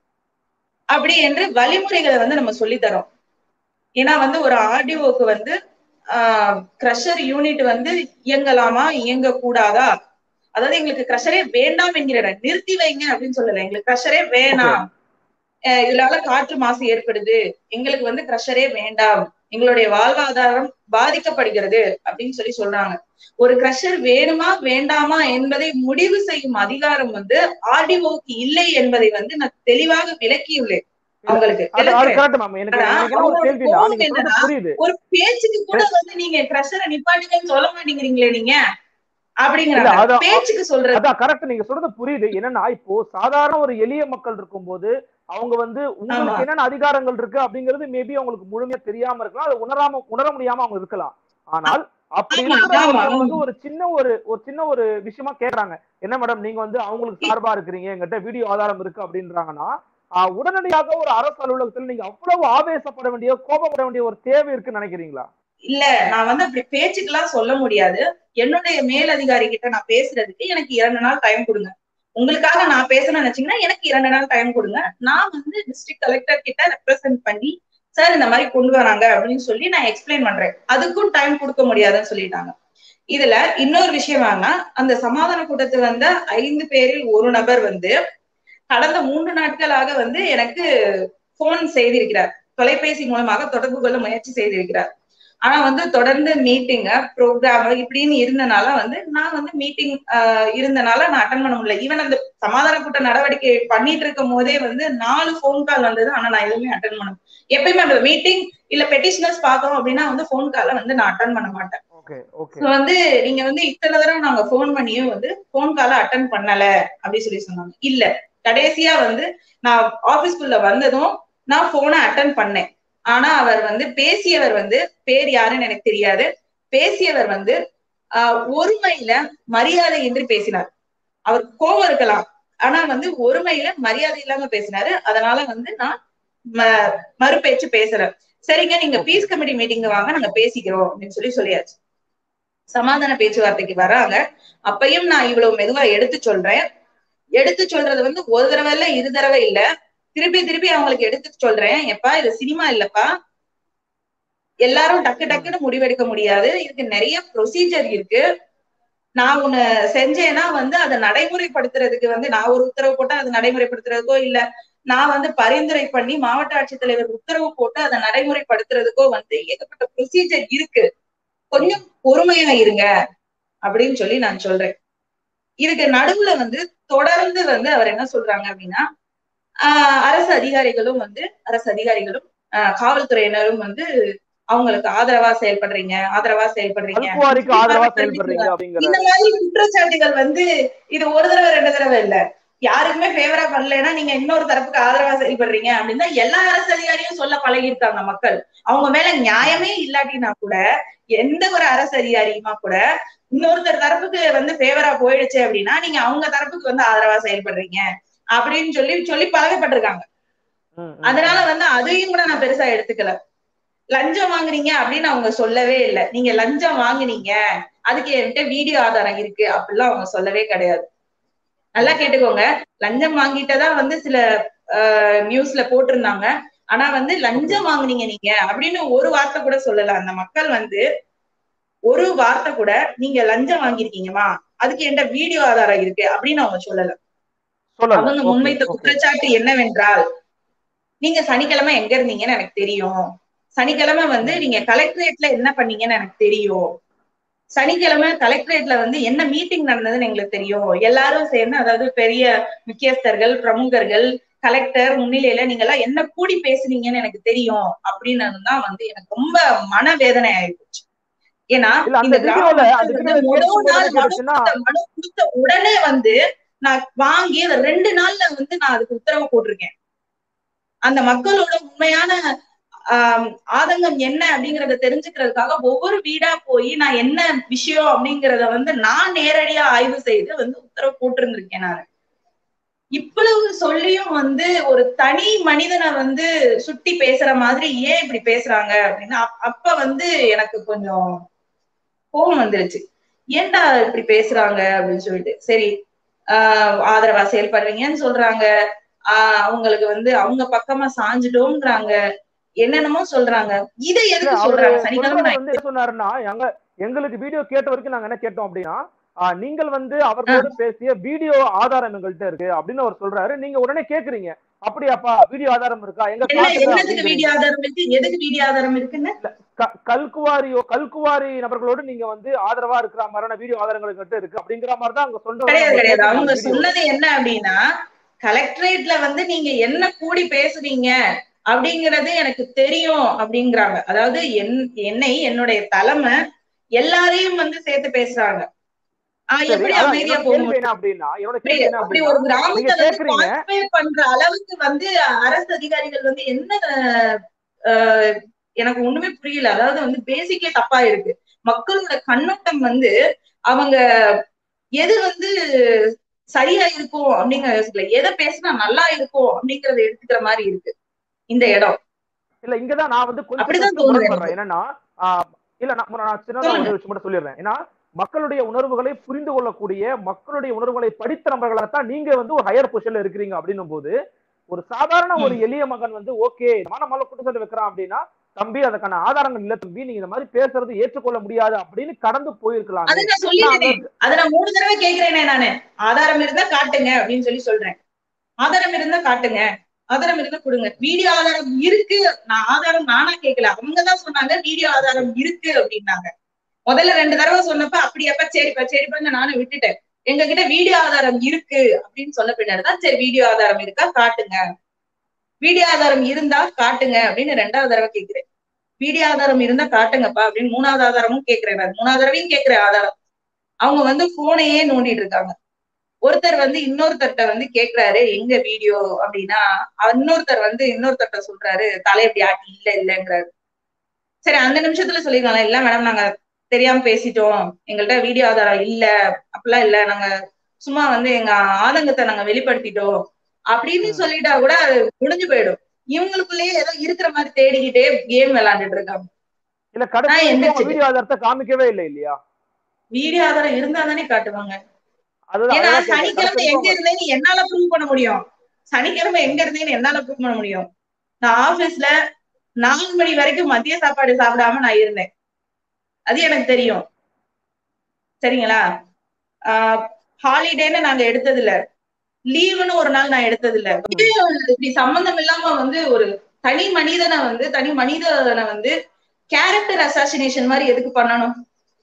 அப்படி என்று வழிமுறைகளை வந்து நம்ம சொல்லித் தரோம் ஏன்னா வந்து ஒரு ஆர்டிஓக்கு வந்து ஆஹ் கிரஷர் யூனிட் வந்து இயங்கலாமா இயங்க கூடாதா அதாவது எங்களுக்கு கிரஷரே வேண்டாம் என்கிற நிறுத்தி வைங்க அப்படின்னு சொல்லல எங்களுக்கு கிரஷரே வேணாம் அஹ் இதனால காற்று மாசு ஏற்படுது எங்களுக்கு வந்து கிரஷரே வேண்டாம் எங்களுடைய வாழ்வாதாரம் பாதிக்கப்படுகிறது அப்படின்னு சொல்லி சொல்றாங்க ஒரு கிரஷர் வேணுமா வேண்டாமா என்பதை முடிவு செய்யும் அதிகாரம் வந்து ஆர்டிஓக்கு இல்லை என்பதை வந்து நான் தெளிவாக விளக்கியுள்ளேன் அவங்களுக்கு அது அது விளக்குறேன். கரெக்ட் மேம் எனக்கு ஆனா, எனக்கு என்ன ஒரு அவங்களோட கேள்வி நான் கோவம் நீங்க சொல்றது என்னன்னா, புரியுது ஒரு பேச்சுக்கு கூட வந்து நீங்க கிரஷரை நிப்பாட்டுங்கன்னு சொல்ல மாட்டேங்கிறீங்களே நீங்க இல்ல, அப்படிங்கிறாங்க அதான் பேச்சுக்கு சொல்றது அதான் கரெக்ட் நீங்க சொல்றது புரியுது என்னன்னா இப்போ சாதாரண ஒரு எளிய மக்கள் இருக்கும்போது அவங்க வந்து ஆமா. உங்களுக்கு என்னென்ன அதிகாரங்கள் இருக்கு அப்படிங்கிறது மேபி அவங்களுக்கு முழுமையா தெரியாம இருக்கலாம் அது உணராம உணர முடியாம அவங்க இருக்கலாம் ஆனால் அப்படி ஆமா, இருக்கிறவங்க ஆமா. வந்து ஒரு சின்ன ஒரு ஒரு சின்ன ஒரு விஷயமா கேக்குறாங்க என்ன மேடம் நீங்க வந்து அவங்களுக்கு சார்பா இருக்கிறீங்க எங்கிட்ட வீடியோ ஆதாரம் இருக்கு அப்படின்றாங்கன்னா ஆஹ், உடனடியாக ஒரு அரசு அலுவலகத்தில் நீங்க அவ்வளவு ஆவேசப்பட வேண்டிய கோபப்பட வேண்டிய ஒரு தேவை இருக்குன்னு நினைக்கிறீங்களா இல்ல நான் வந்து அப்படி பேச்சுக்கெல்லாம் சொல்ல முடியாது என்னுடைய மேலதிகாரி கிட்ட நான் பேசுறதுக்கு எனக்கு இரண்டு நாள் டைம் கொடுங்க உங்களுக்காக நான் பேசணும்னு நினைச்சீங்கன்னா எனக்கு இரண்டு நாள் டைம் கொடுங்க நான் வந்து டிஸ்ட்ரிக்ட் கலெக்டர் கிட்ட ரெப்ரசென்ட் பண்ணி சார் இந்த மாதிரி கொண்டு வராங்க அப்படின்னு சொல்லி நான் எக்ஸ்பிளைன் பண்றேன் அதுக்கும் டைம் கொடுக்க முடியாதுன்னு சொல்லிட்டாங்க இதுல இன்னொரு விஷயம் என்னன்னா அந்த சமாதான கூட்டத்தில் வந்த ஐந்து பேரில் ஒரு நபர் வந்து கடந்த மூன்று நாட்களாக வந்து எனக்கு போன் செய்திருக்கிறார் தொலைபேசி மூலமாக தொடர்பு கொள்ள முயற்சி செய்திருக்கிறார் ஆனா வந்து தொடர்ந்து மீட்டிங் ப்ரோக்ராம் இப்படின்னு இருந்தனால வந்து நான் வந்து மீட்டிங் இருந்தனால நான் அட்டன் பண்ண முடியல ஈவன் அந்த சமாதான கூட்ட நடவடிக்கை பண்ணிட்டு இருக்கும் போதே வந்து நாலு ஃபோன் கால் வந்தது ஆனா நான் எதுவுமே அட்டன் பண்ண எப்பயுமே அந்த மீட்டிங் இல்ல பெட்டிஷனர்ஸ் பாக்குறோம் அப்படின்னா வந்து ஃபோன் காலை வந்து நான் அட்டன் பண்ண மாட்டேன் ஓகே ஓகே So வந்து நீங்க வந்து இத்தனை தடவை நாங்க ஃபோன் பண்ணியும் வந்து ஃபோன் காலை அட்டன் பண்ணல அப்படி சொல்லி சொன்னாங்க இல்ல கடைசியா வந்து நான் ஆபீஸ்க்குள்ள வந்ததும் நான் போனை அட்டன் பண்ணேன் ஆனா அவர் வந்து பேசியவர் வந்து பேர் யாருன்னு எனக்கு தெரியாது பேசியவர் வந்து ஆஹ் ஒருமையில மரியாதை என்று பேசினார் அவர் கோபம் இருக்கலாம் ஆனா வந்து ஒருமையில மரியாதை இல்லாம பேசினாரு அதனால வந்து நான் ம- மறுபேச்சு பேசுறேன் சரிங்க நீங்க பீஸ் கமிட்டி மீட்டிங் வாங்க நாங்க பேசிக்கிறோம் அப்படின்னு சொல்லி சொல்லியாச்சு சமாதான பேச்சுவார்த்தைக்கு வராங்க அப்பயும் நான் இவ்வளவு மெதுவா எடுத்து சொல்றேன் எடுத்து சொல்றது வந்து ஒரு தடவை இல்ல இரு தடவை இல்ல திருப்பி திருப்பி அவங்களுக்கு எடுத்து சொல்றேன் எப்பா இது சினிமா இல்லப்பா எல்லாரும் டக்கு டக்குன்னு முடிவெடுக்க முடியாது இதுக்கு நிறைய ப்ரொசீஜர் இருக்கு நான் ஒண்ணு செஞ்சேன்னா வந்து அதை நடைமுறைப்படுத்துறதுக்கு வந்து நான் ஒரு உத்தரவு போட்டா அதை நடைமுறைப்படுத்துறதுக்கோ இல்ல நான் வந்து பரிந்துரை பண்ணி மாவட்ட ஆட்சித்தலைவர் உத்தரவு போட்டு அதை நடைமுறைப்படுத்துறதுக்கோ வந்து ஏகப்பட்ட ப்ரொசீஜர் இருக்கு கொஞ்சம் பொறுமையா இருங்க அப்படின்னு சொல்லி நான் சொல்றேன் இதுக்கு நடுவுல வந்து தொடர்ந்து வந்து அவர் என்ன சொல்றாங்க அப்படின்னா ஆஹ் அரசு அதிகாரிகளும் வந்து அரசு அதிகாரிகளும் ஆஹ் காவல்துறையினரும் வந்து அவங்களுக்கு ஆதரவா செயல்படுறீங்க ஆதரவா செயல்படுறீங்க கல்குவாரிக்கு ஆதரவா செயல்படுறீங்க அப்படிங்கிற இந்த மாதிரி குற்றச்சாட்டுகள் வந்து இது ஒரு தடவை ரெண்டு தடவை இல்ல யாருக்குமே ஃபேவரா பண்ணலைன்னா நீங்க இன்னொரு தரப்புக்கு ஆதரவா செயல்படுறீங்க அப்படின்னு தான் எல்லா அரசு அதிகாரியும் சொல்ல பழகியிருக்காங்க மக்கள் அவங்க மேல நியாயமே இல்லாட்டினா கூட எந்த ஒரு அரசு அதிகாரியுமா கூட இன்னொருத்தர் தரப்புக்கு வந்து ஃபேவரா போயிடுச்சு அப்படின்னா நீங்க அவங்க தரப்புக்கு வந்து ஆதரவா செயல்படுறீங்க அப்படின்னு சொல்லி சொல்லி பழகப்பட்டிருக்காங்க ம், ம். அதனால வந்து அதையும் கூட நான் பெருசா எடுத்துக்கல லஞ்சம் வாங்குனீங்க அப்படின்னு அவங்க சொல்லவே இல்லை நீங்க லஞ்சம் வாங்குனீங்க அதுக்கு என்கிட்ட வீடியோ ஆதாரம் இருக்கு அப்படிலாம் அவங்க சொல்லவே கிடையாது நல்லா கேட்டுக்கோங்க லஞ்சம் வாங்கிட்டதா வந்து சில நியூஸ்ல போட்டிருந்தாங்க ஆனா வந்து லஞ்சம் வாங்குனீங்க நீங்க அப்படின்னு ஒரு வார்த்தை கூட சொல்லல அந்த மக்கள் வந்து ஒரு வார்த்தை கூட நீங்க லஞ்சம் வாங்கிருக்கீங்கம்மா அதுக்கு என்கிட்ட வீடியோ ஆதாரம் இருக்கு அப்படின்னு அவங்க சொல்லல சொல்லல அவங்க Okay, முன்வைத்த okay. குற்றச்சாட்டு என்னவென்றால் நீங்க சனிக்கிழமை எங்க இருந்தீங்கன்னு எனக்கு தெரியும் சனிக்கிழமை வந்து நீங்க கலெக்டரேட்ல என்ன பண்ணீங்கன்னு எனக்கு தெரியும் சனிக்கிழமை கலெக்டரேட்ல வந்து என்ன மீட்டிங் நடந்ததுன்னு எங்களுக்கு தெரியும் எல்லாரும் சேர்ந்து அதாவது பெரிய முக்கியஸ்தர்கள் பிரமுகர்கள் கலெக்டர் முன்னிலையில நீங்க எல்லாம் என்ன கூடி பேசுனீங்கன்னு எனக்கு தெரியும் அப்படின்னு தான் வந்து எனக்கு ரொம்ப மனவேதனை ஆயிடுச்சு ஏன்னா இல்ல அந்த இந்த வீடியோல கிராம அந்த மக்கள் வீடியோல வந்து முதல் நாள் மனு கேட்டுச்சுன்னா கொடுத்த- மனு கொடுத்த உடனே வந்து நான் வாங்கி அதை ரெண்டு நாள்ல வந்து நான் அதுக்கு உத்தரவு போட்டிருக்கேன் அந்த மக்களோட உண்மையான ஆஹ் ஆதங்கம் என்ன அப்படிங்கறத தெரிஞ்சுக்கிறதுக்காக ஒவ்வொரு வீடா போய் நான் என்ன விஷயம் அப்படிங்கறத வந்து நான் நேரடியா ஆய்வு செய்து வந்து உத்தரவு போட்டிருந்திருக்கேன் நான் இவ்வளவு சொல்லியும் வந்து ஒரு தனி மனிதனை வந்து சுட்டி பேசுற மாதிரி ஏன் இப்படி பேசுறாங்க அப்படின்னா அப்- அப்ப வந்து எனக்கு கொஞ்சம் கோபம் வந்துருச்சு ஏன்டா இப்படி பேசுறாங்க அப்படின்னு சொல்லிட்டு சரி ஆஹ் ஆதரவா செயல்படுறீங்கன்னு சொல்றாங்க ஆஹ் அவங்களுக்கு வந்து அவங்க பக்கமா சாஞ்சிட்டோம்ன்றாங்க என்னென்னமோ சொல்றாங்க இதை இல்ல, எதுக்கு அவரு சொல்றாங்க சனிக்கிழமை சொல்றது நான் வந்து என்ன சொன்னாருன்னா எங்க எங்களுக்கு வீடியோ கேட்ட வரைக்கும் நாங்க என்ன கேட்டோம் அப்படின்னா ஆ, நீங்கள் வந்து அவர்களோடு பேசிய வீடியோ ஆதாரம் எங்கள்கிட்ட இருக்கு அப்படின்னு அவர் சொல்றாரு நீங்க உடனே கேக்குறீங்க அப்படியாப்பா வீடியோ ஆதாரம் இருக்கா எங்க என்ன காட்டுங்க என்னத்துக்கு அப்படிங்கிறீங்க. வீடியோ ஆதாரம் இருக்கு எதுக்கு வீடியோ ஆதாரம் இருக்குன்னு க- கல்குவாரியோ கல்குவாரி நபர்களோடு நீங்க வந்து ஆதரவா இருக்கிற மாதிரியான வீடியோ ஆதாரங்கள் எங்கள்கிட்ட இருக்கு அப்படிங்கிற மாதிரி தான் அவங்க கிடையாது கிடையாது அவங்க சொல்றாங்க சொன்னது என்ன அப்படின்னா கலெக்டரேட்ல வந்து நீங்க என்ன கூடி பேசுறீங்க அப்படிங்கறது எனக்கு தெரியும் அப்படிங்கிறாங்க அதாவது என் என்னை என்னுடைய தலைமை எல்லாரையும் வந்து சேர்த்து பேசுறாங்க ஆஹ் சரி, எப்படி அதான் அமைதியா என்னோட போக கேள்வி என்ன அப்படின்னா என்னோட அப்படி கேள்வி என்ன அப்படி அப்படின்னா ஒரு கிராமத்தை நீங்க வந்து கேக்குறீங்க பார்ட்டிசிபேட் பண்ற அளவுக்கு வந்து அரசு அதிகாரிகள் வந்து என்ன ஆஹ், எனக்கு ஒண்ணுமே புரியல அதாவது வந்து பேசிக்கே தப்பா இருக்கு மக்களோட கண்ணோட்டம் வந்து அவங்க எது வந்து சரியா இருக்கும் அப்படிங்கிற யோசிக்கல எதை பேசினா நல்லா இருக்கும் அப்படிங்கறத எடுத்துக்கிற மாதிரி இருக்கு இந்த இடம் இல்ல இங்கதான் நான் வந்து கொஞ்சம் அப்படிதான் கொஞ்சம் தோணுது முரண்படுறேன் என்னன்னா ஆஹ், இல்ல நான் நான் சின்னதா சொல்லுங்க. ஒரு விஷயம் மட்டும் சொல்லிடுறேன் ஏன்னா மக்களுடைய உணர்வுகளை புரிந்து கொள்ளக்கூடிய மக்களுடைய உணர்வுகளை படித்த நபர்களாத்தான் நீங்க வந்து ஒரு ஹையர் பொசிஷன்ல இருக்கிறீங்க அப்படின்னும் போது ஒரு சாதாரண ஒரு எளிய மகன் வந்து ஓகே நம்மள குற்றச்சாட்டு வைக்கிறான் அப்படின்னா தம்பி அதுக்கான ஆதாரங்கள் இல்ல தம்பி நீங்க இந்த மாதிரி பேசுறது ஏற்றுக்கொள்ள முடியாது அப்படின்னு கடந்து போயிருக்கலாம் அதை நான் சொல்லிட்டேனே அதை நான் மூணு தடவை கேக்குறேனே நானு ஆதாரம் இருந்தா காட்டுங்க அப்படின்னு சொல்லி சொல்றேன் ஆதாரம் இருந்தா காட்டுங்க ஆதாரம் இருந்தா கொடுங்க வீடியோ ஆதாரம் இருக்கு நான் ஆதாரம் நானா கேட்கல அவங்கதான் சொன்னாங்க வீடியோ ஆதாரம் இருக்கு அப்படின்னாங்க முதல்ல ரெண்டு தடவை சொன்னப்ப அப்படியப்ப சரிப்பா சரிப்பான்னு நானும் விட்டுட்டேன் எங்க கிட்ட வீடியோ ஆதாரம் இருக்கு அப்படின்னு சொன்ன பின்னாடி தான் சரி வீடியோ ஆதாரம் இருக்கா காட்டுங்க வீடியோ ஆதாரம் இருந்தா காட்டுங்க அப்படின்னு ரெண்டாவது தடவை கேக்குறேன் வீடியோ ஆதாரம் இருந்தா காட்டுங்கப்பா அப்படின்னு மூணாவது ஆதாரமும் கேக்குறேன் நான் மூணாவது தடவையும் கேக்குறேன் ஆதாரம் அவங்க வந்து போனையே நோண்டிட்டு இருக்காங்க ஒருத்தர் வந்து இன்னொருத்தர்ட்ட வந்து கேக்குறாரு எங்க வீடியோ அப்படின்னா இன்னொருத்தர் வந்து இன்னொருத்தர்ட்ட சொல்றாரு தலை இப்படி ஆட்டி இல்ல இல்லங்கிறாரு சரி அந்த நிமிஷத்துல சொல்லிருக்காங்க இல்ல மேடம் நாங்க தெரியாம பேசிட்டோம் எங்கள்கிட்ட வீடியோ ஆதாரம் இல்ல அப்படிலாம் இல்ல நாங்க சும்மா வந்து எங்க ஆதங்கத்தை நாங்க வெளிப்படுத்திட்டோம் அப்படின்னு ம். சொல்லிட்டா கூட அது முடிஞ்சு போயிடும் இவங்களுக்குள்ளேயே ஏதோ இருக்கிற மாதிரி தேடிக்கிட்டே கேம் விளையாண்டுட்டு இருக்காங்க இல்ல நான் கடைசி எந்திரிச்சிட்டேன். வீடியோ ஆதாரத்தை காமிக்கவே இல்லை இல்லையா வீடியோ ஆதாரம் இருந்தா தானே காட்டுவாங்க அதுதான் ஏன்னா அதான் கேட்டேன். சனிக்கிழமை கடைசி எங்க இருந்தேன்னு என்னால ப்ரூவ் பண்ண முடியும் சனிக்கிழமை எங்க இருந்தேன்னு என்னால ப்ரூவ் பண்ண முடியும் நான் ஆபீஸ்ல நாலு மணி வரைக்கும் மதிய சாப்பாடு சாப்பிடாம நான் இருந்தேன் அது எனக்கு தெரியும் சரிங்களா ஹாலிடேன்னு நாங்க எடுத்தது இல்ல லீவுன்னு ஒரு நாள் நான் எடுத்தது இல்ல இப்படி சம்பந்தம் இல்லாம வந்து ஒரு தனி மனிதனை வந்து தனி மனிதனை வந்து கேரக்டர் அசாசினேஷன் மாதிரி எதுக்கு பண்ணணும்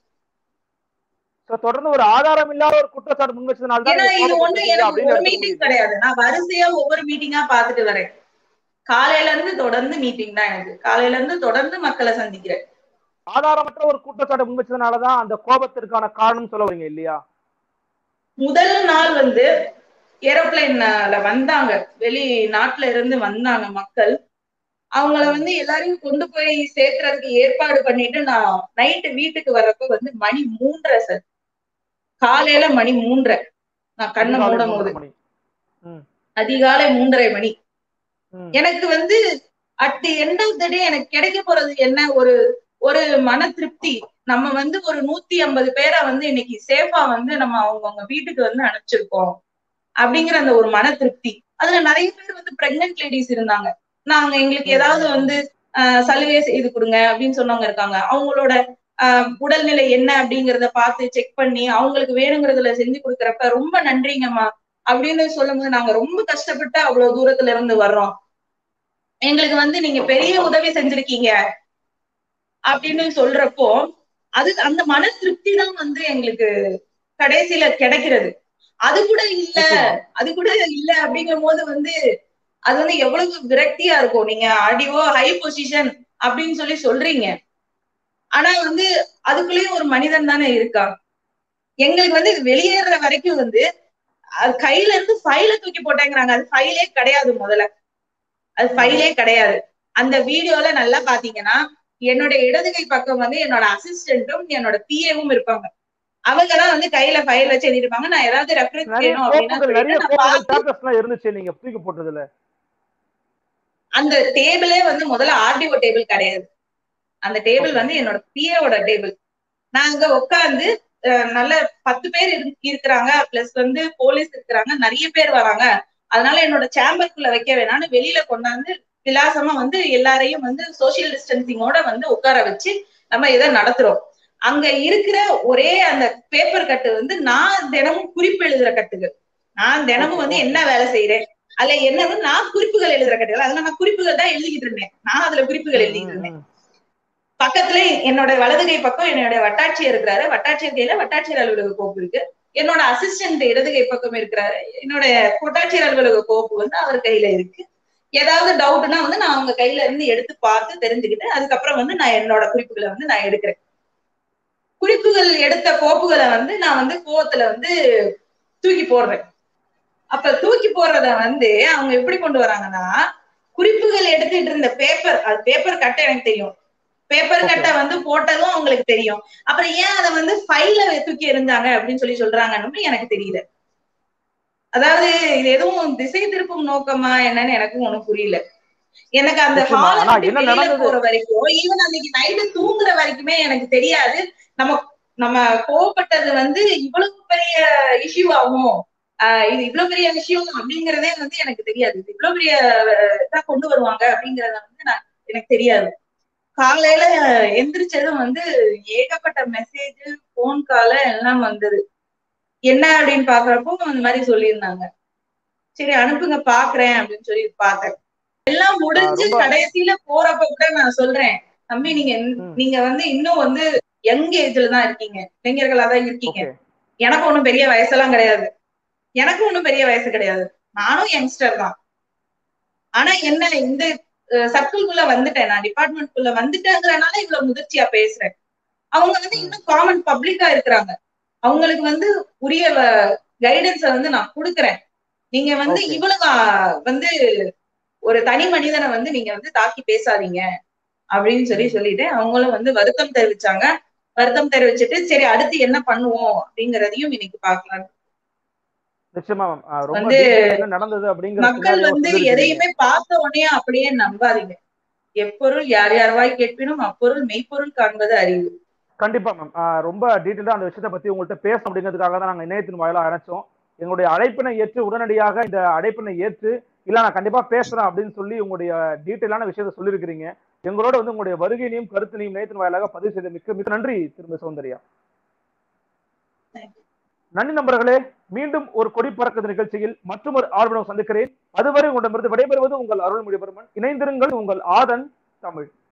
So, தொடர்ந்து ஒரு ஆதாரம் இல்லாத ஒரு குற்றச்சாட்டு முன் வச்சதுனால தான் ஏன்னா நீங்க இது ஒண்ணு கோபப்பட்டீங்க எனக்கு அப்படின்னு ஒரு எடுத்துக்க மீட்டிங் முடியுது. கிடையாது நான் வரிசையா ஒவ்வொரு மீட்டிங்கா பாத்துட்டு வரேன் காலையில இருந்து தொடர்ந்து மீட்டிங் தான் எனக்கு காலையில இருந்து தொடர்ந்து மக்களை சந்திக்கிறேன் ஆதாரமற்ற ஒரு குற்றச்சாட்டு முன் வச்சதுனாலதான் அந்த கோபத்திற்கான காரணம் சொல்ல வரீங்க இல்லையா முதல் நாள் வந்து ஏரோப்ளைன்ல வந்தாங்க வெளி நாட்டுல இருந்து வந்தாங்க மக்கள் அவங்கள வந்து எல்லாரையும் கொண்டு போய் சேர்க்கறதுக்கு ஏற்பாடு பண்ணிட்டு நான் நைட்டு வீட்டுக்கு வர்றப்ப வந்து மணி மூன்றரை சார் காலையில மணி மூன்றரை நான் கண்ணை அதிகாலை மூடும் போது மூன்றரை மணி. ம், அதிகாலை மூன்றரை மணி ம். எனக்கு வந்து at the end of the day எனக்கு கிடைக்க போறது என்ன ஒரு ஒரு மன திருப்தி நம்ம வந்து ஒரு நூத்தி ஐம்பது பேரை வந்து இன்னைக்கு சேஃபா வந்து நம்ம அவங்கவுங்க வீட்டுக்கு வந்து அனுப்பிச்சிருக்கோம் அப்படிங்கிற அந்த ஒரு மன திருப்தி அதுல நிறைய பேர் வந்து பிரெக்னென்ட் லேடிஸ் இருந்தாங்க நாங்க எங்களுக்கு ஏதாவது வந்து ஆஹ், சலுகை செய்து கொடுங்க அப்படின்னு சொன்னவங்க இருக்காங்க அவங்களோட ஆஹ், உடல்நிலை என்ன அப்படிங்கறத பார்த்து செக் பண்ணி அவங்களுக்கு வேணுங்கிறதுல செஞ்சு கொடுக்கறப்ப ரொம்ப நன்றிங்கம்மா அப்படின்னு சொல்லும்போது நாங்க ரொம்ப கஷ்டப்பட்டு அவ்வளவு தூரத்துல இருந்து வர்றோம் எங்களுக்கு வந்து நீங்க பெரிய உதவி செஞ்சிருக்கீங்க அப்படின்னு சொல்றப்போ அது அந்த மன திருப்தி தான் வந்து எங்களுக்கு கடைசியில கிடைக்கிறது அது கூட இல்ல அது கூட இல்ல அப்படிங்கும் போது வந்து அது வந்து எவ்வளவு விரக்தியா இருக்கும் நீங்க ஆடியோ ஹை பொசிஷன் அப்படின்னு சொல்லி சொல்றீங்க ஆனா வந்து அதுக்குள்ளேயும் ஒரு மனிதன் தானே இருக்கா எங்களுக்கு வந்து இது வெளியேற வரைக்கும் வந்து அது கையில இருந்து ஃபைல தூக்கி போட்டேங்கிறாங்க அது ஃபைலே கிடையாது முதல்ல அது ஃபைலே கிடையாது அந்த வீடியோல நல்லா பாத்தீங்கன்னா என்னோட இடது கை பக்கம் வந்து என்னோட அசிஸ்டன்ட்டும் என்னோட பிஏவும் இருப்பாங்க அவங்க தான் வந்து கையில ஃபைல் வச்சு எழுதிருப்பாங்க நான் ஏதாவது ரெஃபரன்ஸ் நிறைய வேணும் அப்படின்னா கோப்புகள் நிறைய சொல்லிட்டு நான் கோப்புகள் பார்த்து பேப்பர்ஸ் எல்லாம் இருந்துச்சு நீங்க தூக்கி போட்டதுல அந்த டேபிளே வந்து முதல்ல ஆர்டிஓ டேபிள் கிடையாது அந்த டேபிள் வந்து என்னோட பிஏவோட டேபிள் நான் அங்க உட்காந்து நல்ல பத்து பேர் இரு- இருக்கிறாங்க பிளஸ் வந்து போலீஸ் இருக்கிறாங்க நிறைய பேர் வராங்க அதனால என்னோட சேம்பருக்குள்ள வைக்க வேணாம்னு வெளியில கொண்டாந்து விலாசமா வந்து எல்லாரையும் வந்து சோசியல் டிஸ்டன்சிங்கோட வந்து உட்கார வச்சு நம்ம இதை நடத்துறோம் அங்க இருக்கிற ஒரே அந்த பேப்பர் கட்டு வந்து நான் தினமும் குறிப்பு எழுதுற கட்டுகள் நான் தினமும் வந்து என்ன வேலை செய்யறேன் அதுல என்னன்னு நான் குறிப்புகள் எழுதுற கட்டுகள் அதுல நான் குறிப்புகள் தான் எழுதிக்கிட்டு இருந்தேன் நான் அதுல குறிப்புகள் எழுதிக்கிட்டு இருந்தேன் ம், பக்கத்துல என்னோட வலது கை பக்கம் என்னோட வட்டாட்சியர் இருக்கிறாரு வட்டாட்சியர் கையில வட்டாட்சியர் அலுவலக கோப்பு இருக்கு என்னோட அசிஸ்டன்ட் இடது கை பக்கம் இருக்கிறாரு என்னோட கோட்டாட்சியர் அலுவலக கோப்பு வந்து அவர் கையில இருக்கு ஏதாவது டவுட்னா வந்து நான் அவங்க கையில இருந்து எடுத்து பார்த்து தெரிஞ்சுக்கிட்டு அதுக்கப்புறம் வந்து நான் என்னோட குறிப்புகளை வந்து நான் எடுக்கிறேன் குறிப்புகள் எடுத்த கோப்புகளை வந்து நான் வந்து கோவத்துல வந்து தூக்கி போடுறேன் அப்ப தூக்கி போடுறத வந்து அவங்க எப்படி கொண்டு வராங்கன்னா குறிப்புகள் எடுத்துட்டு இருந்த பேப்பர் அது பேப்பர் கட்ட எனக்கு தெரியும் பேப்பர் Okay. கட்டை வந்து போட்டதும் அவங்களுக்கு தெரியும் அப்புறம் ஏன் அதை வந்து ஃபைல்ல தூக்கி எறிஞ்சாங்க அப்படின்னு சொல்லி சொல்றாங்கன்னு எனக்கு தெரியல அதாவது இது எதுவும் திசை திருப்பும் நோக்கமா என்னன்னு எனக்கும் ஒண்ணும் புரியல எனக்கு அந்த நிச்சயமா. ஹால ஆனா விட்டு என்ன வெளியில நடந்தது? போற வரைக்கும் ஈவன் அன்னைக்கு நைட்டு தூங்குற வரைக்குமே எனக்கு தெரியாது நம்ம நம்ம கோவப்பட்டது வந்து இவ்வளவு பெரிய இஷ்யூ ஆகும் ஆஹ் இது இவ்வளவு பெரிய விஷயம் அப்படிங்கறதே வந்து எனக்கு தெரியாது இது இவ்வளவு பெரிய அஹ், இதா கொண்டு வருவாங்க அப்படிங்கறத வந்து நான் எனக்கு தெரியாது காலையில எந்திரிச்சதும் வந்து ஏகப்பட்ட மெசேஜ் போன் கால எல்லாம் வந்தது என்ன அப்படின்னு பாக்குறப்போ அந்த மாதிரி சொல்லியிருந்தாங்க சரி அனுப்புங்க பாக்குறேன் அப்படின்னு சொல்லி பார்த்தேன் எல்லாம் முடிஞ்சு ரொம்ப- கடைசியில போறப்ப கூட நான் சொல்றேன் தம்பி நீங்க ம். நீங்க வந்து இன்னும் வந்து யங் ஏஜ்ல தான் இருக்கீங்க இளைஞர்களா தான் இருக்கீங்க ஓகே எனக்கு ஒண்ணும் பெரிய வயசெல்லாம் கிடையாது எனக்கு ஒண்ணும் பெரிய வயசு கிடையாது நானும் யங்ஸ்டர் தான் ஆனா என்ன இந்த சர்க்கிள்குள்ள வந்துட்டேன் நான் டிபார்ட்மெண்ட் குள்ள வந்துட்டேங்கிறனால இவ்வளவு முதிர்ச்சியா பேசுறேன் அவங்க வந்து ம். இன்னும் காமன் பப்ளிக்கா இருக்கிறாங்க அவங்களுக்கு வந்து உரிய கைடன்ஸ வந்து நான் கொடுக்குறேன் நீங்க வந்து Okay. இவ்வளவு ஆஹ், வந்து ஒரு தனி மனிதனை வந்து நீங்க வந்து தாக்கி பேசாதீங்க அப்படின்னு சொல்லி சொல்லிட்டு அவங்களும் வந்து வருத்தம் தெரிவிச்சாங்க வருத்தம் தெரிவிச்சுட்டு சரி அடுத்து என்ன பண்ணுவோம் அப்படிங்கறதையும் இன்னைக்கு பார்க்கலாம் நிச்சயமா மேம் ரொம்ப வந்து detail ஆ என்ன நடந்தது அப்படிங்கிற மக்கள் scenario வந்து சொல்லிருக்கீங்க. எதையுமே பார்த்த உடனே அப்படியே நம்பாதீங்க எப்பொருள் யார் யார் வாய் கேட்பினும் அப்பொருள் மெய்ப்பொருள் காண்பது அறிவு கண்டிப்பா மேம் ரொம்ப டீட்டெயிலா அந்த விஷயத்தை பத்தி உங்கள்கிட்ட பேசணும் அப்படிங்கிறதுக்காக தான் நாங்க இணையத்தின் வாயிலா அழைச்சோம் எங்களுடைய அழைப்பினை ஏற்று உடனடியாக இந்த அழைப்பினை ஏற்று இல்ல நான் கண்டிப்பா பேசுறேன் அப்படின்னு சொல்லி உங்களுடைய டீட்டெயிலான விஷயத்தை சொல்லியிருக்கிறீங்க எங்களோட வந்து உங்களுடைய வருகையினையும் கருத்தினையும் இணையத்தின் வாயிலாக பதிவு செய்த மிக்க மிக்க நன்றி திரும்ப சௌந்தர்யா நன்றி நண்பர்களே மீண்டும் ஒரு கொடி பறக்குது நிகழ்ச்சியில் மற்றும் ஒரு ஆர்வலம் சந்திக்கிறேன் அதுவரை உங்களிடமிருந்து விடைபெறுவது உங்கள் அருள்மொழிபெருமன் இணைந்திருங்கள் உங்கள் ஆதன் தமிழ்